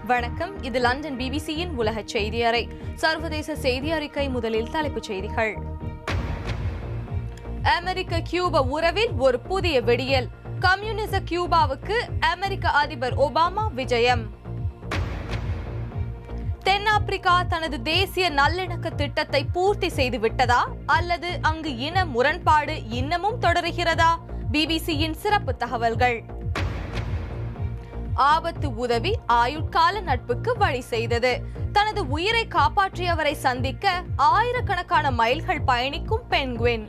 வணக்கம் இது லண்டன் பிபிசியின் உலக செய்தி அறை சர்வதேச செய்தி அறிக்கை முதலில் தலைப்புச் செய்திகள் அமெரிக்க கியூபா உறவில் ஒரு புதிய வெடியல் கம்யூனிச கியூபாவுக்கு அமெரிக்க அதிபர் ஒபாமா விஜயம் தென்னாப்பிரிக்கா தனது தேசிய நல்லிணக்க திட்டத்தை பூர்த்தி செய்து விட்டதா அல்லது அங்கு இன முரண்பாடு இன்னமும் தொடருகிறதா பிபிசியின் சிறப்பு தகவல்கள் ஆபத்து உதவி ஆயுட்கால நட்புக்கு வழி செய்தது தனது உயிரை காப்பாற்றியவரை சந்திக்க ஆயிரக்கணக்கான மைல்கள் பயணிக்கும் பென்குவின்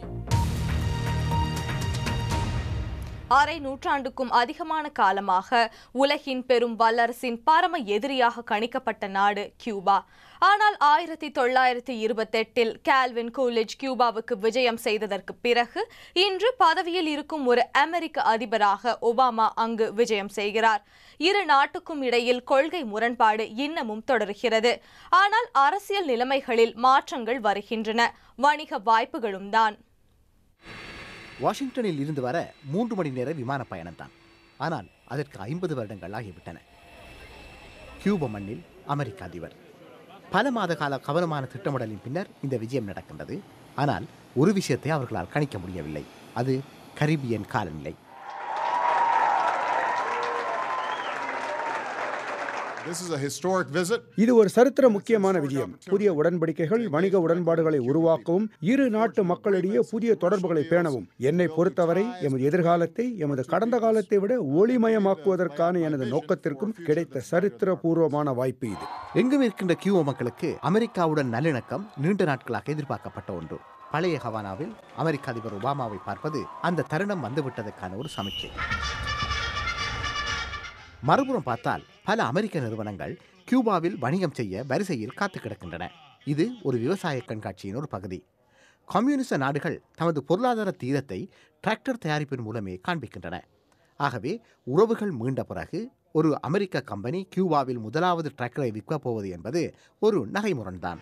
அரை நூற்றாண்டுக்கும் அதிகமான காலமாக உலகின் பெரும் வல்லரசின் பரம எதிரியாக கணிக்கப்பட்ட நாடு கியூபா ஆனால் ஆயிரத்தி தொள்ளாயிரத்தி இருபத்தெட்டில் கால்வின் கூலிஜ் கியூபாவுக்கு விஜயம் செய்ததற்கு பிறகு இன்று பதவியில் இருக்கும் ஒரு அமெரிக்க அதிபராக ஒபாமா அங்கு விஜயம் செய்கிறார் இரு நாட்டுக்கும் இடையில் கொள்கை முரண்பாடு இன்னமும் தொடர்கிறது ஆனால் அரசியல் நிலைமைகளில் மாற்றங்கள் வருகின்றன வணிக வாய்ப்புகளும் தான் வாஷிங்டனில் இருந்து வர மூன்று மணி நேர விமான பயணம்தான் ஆனால் அதற்கு ஐம்பது வருடங்கள் ஆகிவிட்டன கியூப மண்ணில் அமெரிக்க அதிபர் பல மாத கால கவனமான திட்டமிடலின் பின்னர் இந்த விஜயம் நடக்கின்றது ஆனால் ஒரு விஷயத்தை அவர்களால் கணிக்க முடியவில்லை அது கரிபியன் காலநிலை This is a historic visit. இது ஒரு சரித்திர முக்கியமான விஜயம் புதிய உடன்படிக்கைகள் வணிக உடன்பாடுகளை உருவாக்கவும் இரு நாட்டு மக்களிடையே புதிய தொடர்புகளை பேணவும் என்னை பொறுத்தவரை எமது எதிர்காலத்தை எமது கடந்த காலத்தை விட ஒளிமயமாக்குவதற்கான எனது நோக்கத்திற்கும் கிடைத்த சரித்திர பூர்வமான வாய்ப்பு இது எங்கும் இருக்கின்ற கியூப மக்களுக்கு அமெரிக்காவுடன் நல்லிணக்கம் நீண்ட நாட்களாக எதிர்பார்க்கப்பட்ட ஒன்று பழைய ஹவானாவில் அமெரிக்க அதிபர் ஒபாமாவை பார்ப்பது அந்த தருணம் வந்துவிட்டதற்கான ஒரு சமிக்கை மறுபுறம் பார்த்தால் பல அமெரிக்க நிறுவனங்கள் கியூபாவில் வணிகம் செய்ய வரிசையில் காத்து கிடக்கின்றன இது ஒரு விவசாய கண்காட்சியின் ஒரு பகுதி கம்யூனிச நாடுகள் தமது பொருளாதார தீரத்தை டிராக்டர் தயாரிப்பின் மூலமே காண்பிக்கின்றன ஆகவே உறவுகள் மீண்ட பிறகு ஒரு அமெரிக்க கம்பெனி கியூபாவில் முதலாவது டிராக்டரை விற்கப் போவது என்பது ஒரு நகைமுரண்தான்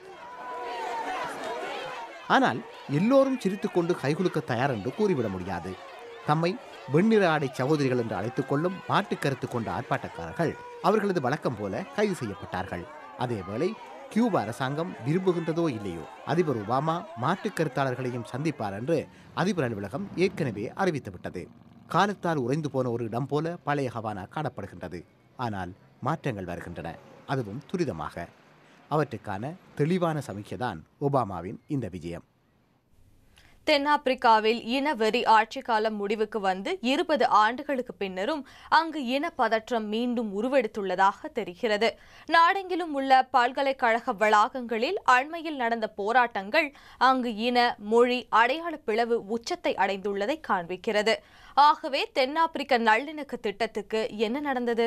ஆனால் எல்லோரும் சிரித்துக்கொண்டு கைகுலுக்க தயார் என்று கூறிவிட முடியாது தம்மை வெண்ணிற ஆடை சகோதரிகள் என்று அழைத்துக் கொள்ளும் மாட்டுக் கருத்து கொண்ட ஆர்ப்பாட்டக்காரர்கள் அவர்களது வழக்கம் போல கைது செய்யப்பட்டார்கள் அதேவேளை கியூபா அரசாங்கம் விரும்புகின்றதோ இல்லையோ அதிபர் ஒபாமா மாற்றுக் கருத்தாளர்களையும் சந்திப்பார் என்று அதிபர் அலுவலகம் ஏற்கனவே அறிவித்துவிட்டது காலத்தால் உறைந்து போன ஒரு இடம் போல பழைய ஹவானா காணப்படுகின்றது ஆனால் மாற்றங்கள் வருகின்றன அதுவும் துரிதமாக அவற்றுக்கான தெளிவான சமிக்கைதான் ஒபாமாவின் இந்த விஜயம் தென்னாப்பிரிக்காவில் இனவெறி ஆட்சி காலம் முடிவுக்கு வந்து இருபது ஆண்டுகளுக்கு பின்னரும் அங்கு இன பதற்றம் மீண்டும் உருவெடுத்துள்ளதாக தெரிகிறது நாடெங்கிலும் உள்ள பல்கலைக்கழக வளாகங்களில் அண்மையில் நடந்த போராட்டங்கள் அங்கு இன மொழி அடையாள பிளவு உச்சத்தை அடைந்துள்ளதை காண்பிக்கிறது ஆகவே தென்னாப்பிரிக்க நல்லிணக்க திட்டத்துக்கு என்ன நடந்தது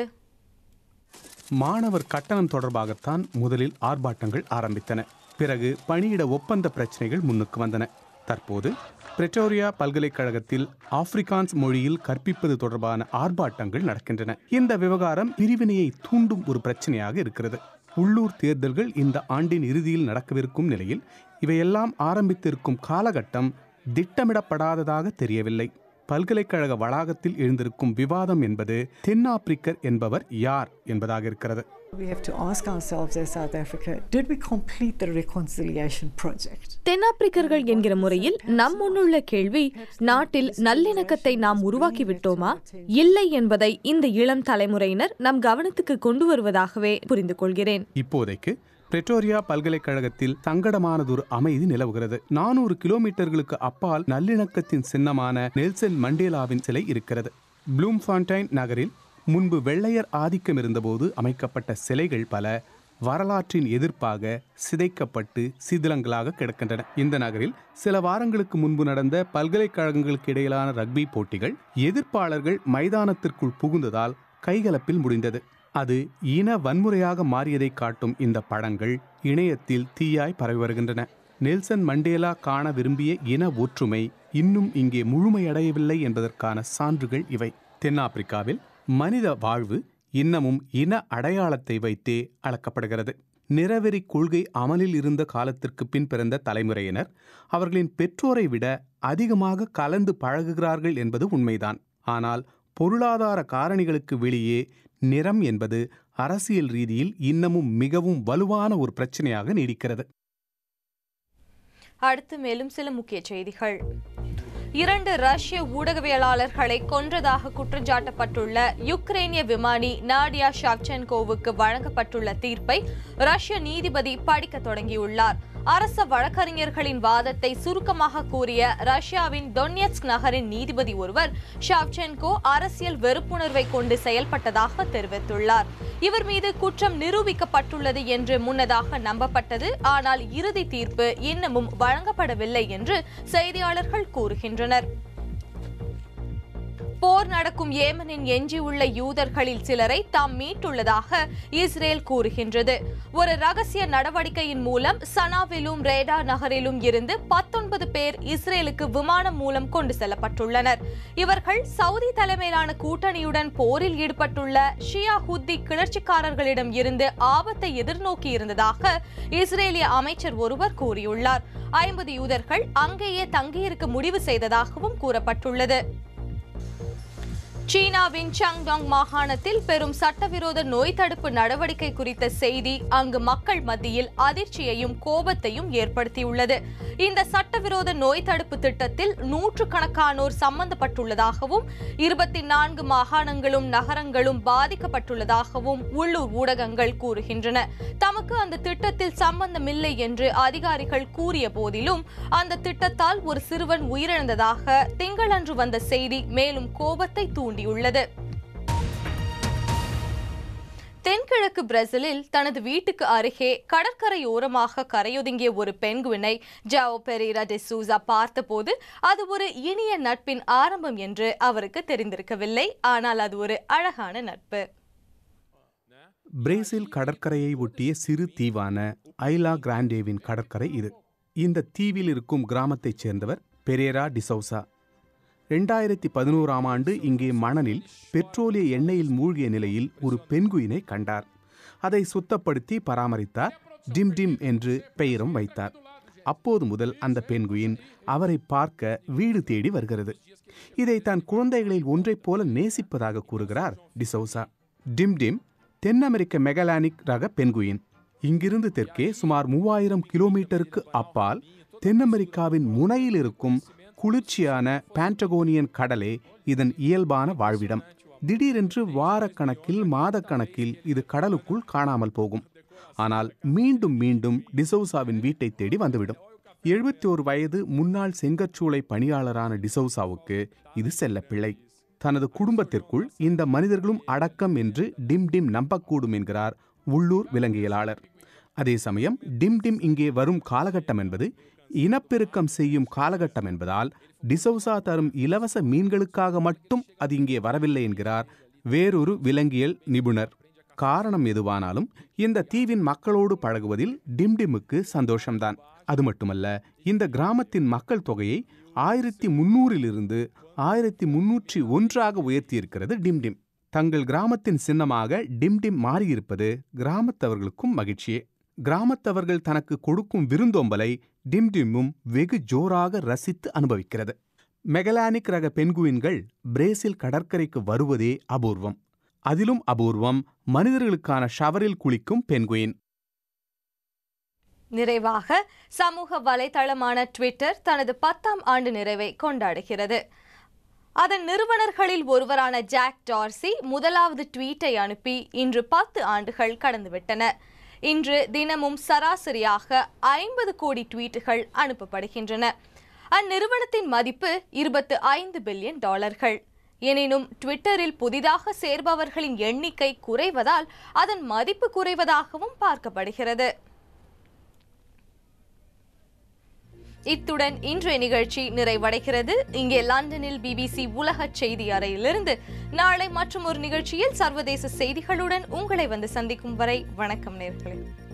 மாணவர் கட்டணம் தொடர்பாகத்தான் முதலில் ஆர்ப்பாட்டங்கள் ஆரம்பித்தன பிறகு பணியிட ஒப்பந்த பிரச்சனைகள் முன்னுக்கு வந்தன தற்போது பிரெட்டோரியா பல்கலைக்கழகத்தில் ஆப்பிரிக்கான்ஸ் மொழியில் கற்பிப்பது தொடர்பான ஆர்ப்பாட்டங்கள் நடக்கின்றன இந்த விவகாரம் பிரிவினையை தூண்டும் ஒரு பிரச்சனையாக இருக்கிறது உள்ளூர் தேர்தல்கள் இந்த ஆண்டின் இறுதியில் நடக்கவிருக்கும் நிலையில் இவையெல்லாம் ஆரம்பித்திருக்கும் காலகட்டம் திட்டமிடப்படாததாக தெரியவில்லை பல்கலைக்கழக வளாகத்தில் எழுந்திருக்கும் விவாதம் என்பது தென்னாப்பிரிக்கர் என்பவர் யார் என்பதாக இருக்கிறது We have to ask ourselves as South Africa did we complete the reconciliation project? தென்னாப்பிரிக்கர்கள் என்கிற முறையில் நம் முன்னுள்ள கேள்வி நாட்டில் நல்லிணக்கத்தை நாம் உருவாக்கி விட்டோமா இல்லை என்பதை இந்த இளம் தலைமுறையினர் நம் கவனத்துக்கு கொண்டு வருவதாகவே புரிந்து கொள்கிறேன் இப்போதைக்கு பிரெட்டோரியா பல்கலைக்கழகத்தில் சங்கடமானதொரு அமைதி நிலவுகிறது நானூறு கிலோமீட்டர்களுக்கு அப்பால் நல்லிணக்கத்தின் சின்னமான நெல்சன் மண்டேலாவின் சிலை இருக்கிறது ப்ளூம்ஃபாண்டைன் நகரில் முன்பு வெள்ளையர் ஆதிக்கம் இருந்தபோது அமைக்கப்பட்ட சிலைகள் பல வரலாற்றின் எதிர்ப்பாக சிதைக்கப்பட்டு சிதிலங்களாக கிடக்கின்றன இந்த நகரில் சில வாரங்களுக்கு முன்பு நடந்த பல்கலைக்கழகங்களுக்கு இடையிலான ரக்பி போட்டிகள் எதிர்ப்பாளர்கள் மைதானத்திற்குள் புகுந்ததால் கைகலப்பில் முடிந்தது அது இன வன்முறையாக மாறியதை காட்டும் இந்த படங்கள் இணையத்தில் தீயாய் பரவி வருகின்றன நெல்சன் மண்டேலா காண விரும்பிய இன ஒற்றுமை இன்னும் இங்கே முழுமையடையவில்லை என்பதற்கான சான்றுகள் இவை தென்னாப்பிரிக்காவில் மனித வாழ்வு இன்னமும் இன அடையாளத்தை வைத்தே அளக்கப்படுகிறது நிறவெறி கொள்கை அமலில் இருந்த காலத்திற்கு பின் பிறந்த தலைமுறையினர் அவர்களின் பெற்றோரை விட அதிகமாக கலந்து பழகுகிறார்கள் என்பது உண்மைதான் ஆனால் பொருளாதார காரணிகளுக்கு வெளியே நிறம் என்பது அரசியல் ரீதியில் இன்னமும் மிகவும் வலுவான ஒரு பிரச்சனையாக நீடிக்கிறது அடுத்து மேலும் சில முக்கிய செய்திகள் இரண்டு ரஷ்ய ஊடகவியலாளர்களை கொன்றதாக குற்றஞ்சாட்டப்பட்டுள்ள யுக்ரைனிய விமானி நாடியா ஷவ்சென்கோவுக்கு வழங்கப்பட்டுள்ள தீர்ப்பை ரஷ்ய நீதிபதி படிக்க தொடங்கியுள்ளார் அரச வழக்கறிஞர்களின் வாதத்தை சுருக்கமாக கூறிய ரஷ்யாவின் டொன்யட்ஸ்க் நகரின் நீதிபதி ஒருவர் ஷவ்சென்கோ அரசியல் வெறுப்புணர்வை கொண்டு செயல்பட்டதாக தெரிவித்துள்ளார் இவர் மீது குற்றம் நிரூபிக்கப்பட்டுள்ளது என்று முன்னதாக நம்பப்பட்டது ஆனால் இறுதி தீர்ப்பு இன்னமும் வழங்கப்படவில்லை என்று செய்தியாளர்கள் கூறுகின்றனர் போர் நடக்கும் ஏமனின் எஞ்சியுள்ள யூதர்களில் சிலரை தாம் மீட்டுள்ளதாக இஸ்ரேல் கூறுகின்றது ஒரு ரகசிய நடவடிக்கையின் மூலம் சனாவிலும் ரேடா நகரிலும் இருந்து பத்தொன்பது பேர் இஸ்ரேலுக்கு விமானம் மூலம் கொண்டு செல்லப்பட்டுள்ளனர் இவர்கள் சவுதி தலைமையிலான கூட்டணியுடன் போரில் ஈடுபட்டுள்ள ஷியா ஹுத்தி கிளர்ச்சிக்காரர்களிடம் இருந்து ஆபத்தை எதிர்நோக்கி இருந்ததாக இஸ்ரேலிய அமைச்சர் ஒருவர் கூறியுள்ளார் ஐம்பது யூதர்கள் அங்கேயே தங்கியிருக்க முடிவு செய்ததாகவும் கூறப்பட்டுள்ளது சீனாவின் சாங்டாங் மாகாணத்தில் பெரும் சட்டவிரோத நோய் தடுப்பு நடவடிக்கை குறித்த செய்தி அங்கு மக்கள் மத்தியில் அதிர்ச்சியையும் கோபத்தையும் ஏற்படுத்தியுள்ளது இந்த சட்டவிரோத நோய் தடுப்பு திட்டத்தில் நூற்றுக்கணக்கானோர் சம்பந்தப்பட்டுள்ளதாகவும் இருபத்தி நான்கு மாகாணங்களும் நகரங்களும் பாதிக்கப்பட்டுள்ளதாகவும் உள்ளூர் ஊடகங்கள் கூறுகின்றன தமக்கு அந்த திட்டத்தில் சம்பந்தமில்லை என்று அதிகாரிகள் கூறிய போதிலும் அந்த திட்டத்தால் ஒரு சிறுவன் உயிரிழந்ததாக திங்களன்று வந்த செய்தி மேலும் கோபத்தை தூண்டியுள்ளது தென்கிழக்கு பிரேசிலில் தனது வீட்டுக்கு அருகே கடற்கரையோரமாக கரையொதுங்கிய ஒரு பெண்குவினை ஜாவோ பெரீரா டெ சூசா பார்த்தபோது அது ஒரு இனிய நட்பின் ஆரம்பம் என்று அவருக்கு தெரிந்திருக்கவில்லை ஆனால் அது ஒரு அழகான நட்பு பிரேசில் கடற்கரையை ஒட்டிய சிறு தீவான ஐலா கிராண்டேவின் கடற்கரை இது இந்த தீவில் இருக்கும் கிராமத்தைச் சேர்ந்தவர் பெரேரா டிசௌசா ரெண்டாயிரத்தி பதினோராம் ஆண்டு இங்கே மணலில் பெட்ரோலிய எண்ணெயில் மூழ்கிய நிலையில் ஒரு பெண்குயினை கண்டார் அதை சுத்தப்படுத்தி பராமரித்தார் டிம் டிம் என்று பெயரும் வைத்தார் அப்போது முதல் அந்த பெண்குயின் அவரை பார்க்க வீடு தேடி வருகிறது இதை தன் குழந்தைகளில் ஒன்றைப் போல நேசிப்பதாக கூறுகிறார் டிசௌசா டிம் டிம் தென் அமெரிக்க மெகலானிக் ரக பென்குயின் இங்கிருந்து தெற்கே சுமார் மூவாயிரம் கிலோமீட்டருக்கு அப்பால் தென் அமெரிக்காவின் முனையில் இருக்கும் குளிர்ச்சியான பான்டகோனியன் கடலே இதன் இயல்பான வாழ்விடம் திடீரென்று வாரக்கணக்கில் மாதக்கணக்கில் இது கடலுக்குள் காணாமல் போகும் ஆனால் மீண்டும் மீண்டும் டிசௌசாவின் வீட்டை தேடி வந்துவிடும் எழுபத்தி ஒரு வயது முன்னாள் செங்கற்சூளை பணியாளரான டிசௌசாவுக்கு இது செல்லப்பிள்ளை தனது குடும்பத்திற்குள் இந்த மனிதர்களும் அடக்கம் என்று டிம் டிம் நம்பக்கூடும் என்கிறார் உள்ளூர் விலங்கியலாளர் அதே சமயம் டிம் டிம் இங்கே வரும் காலகட்டம் என்பது இனப்பெருக்கம் செய்யும் காலகட்டம் என்பதால் டிசௌசா தரும் இலவச மீன்களுக்காக மட்டும் அது இங்கே வரவில்லை என்கிறார் வேறொரு விலங்கியல் நிபுணர் காரணம் எதுவானாலும் இந்த தீவின் மக்களோடு பழகுவதில் டிம்டிமுக்கு சந்தோஷம்தான் அது மட்டுமல்ல இந்த கிராமத்தின் மக்கள் தொகையை ஆயிரத்தி முன்னூறிலிருந்து ஆயிரத்தி முன்னூற்றி ஒன்றாக உயர்த்தியிருக்கிறது டிம்டிம் தங்கள் கிராமத்தின் சின்னமாக டிம்டிம் மாறியிருப்பது கிராமத்தவர்களுக்கும் மகிழ்ச்சியே கிராமத்தவர்கள் தனக்கு கொடுக்கும் விருந்தோம்பலை டிம்டிம்மும் வெகு ஜோராக ரசித்து அனுபவிக்கிறது மெகலானிக் ரக பென்குயின்கள் பிரேசில் கடற்கரைக்கு வருவதே அபூர்வம் அதிலும் அபூர்வம் மனிதர்களுக்கான ஷவரில் குளிக்கும் பென்குயின் நிறைவாக சமூக வலைதளமான ட்விட்டர் தனது பத்தாம் ஆண்டு நிறைவை கொண்டாடுகிறது அதன் நிறுவனர்களில் ஒருவரான ஜாக் டார்சி முதலாவது ட்வீட்டை அனுப்பி இன்று பத்து ஆண்டுகள் கடந்துவிட்டன இன்று தினமும் சராசரியாக ஐம்பது கோடி ட்வீட்டுகள் அனுப்பப்படுகின்றன அந்நிறுவனத்தின் மதிப்பு இருபத்து ஐந்து பில்லியன் டாலர்கள் எனினும் ட்விட்டரில் புதிதாக சேர்பவர்களின் எண்ணிக்கை குறைவதால் அதன் மதிப்பு குறைவதாகவும் பார்க்கப்படுகிறது இத்துடன் இன்றைய நிகழ்ச்சி நிறைவடைகிறது இங்கே லண்டனில் பிபிசி உலக செய்தி அறையிலிருந்து நாளை மற்றும் ஒரு நிகழ்ச்சியில் சர்வதேச செய்திகளுடன் உங்களை வந்து சந்திக்கும் வரை வணக்கம் நேர்களே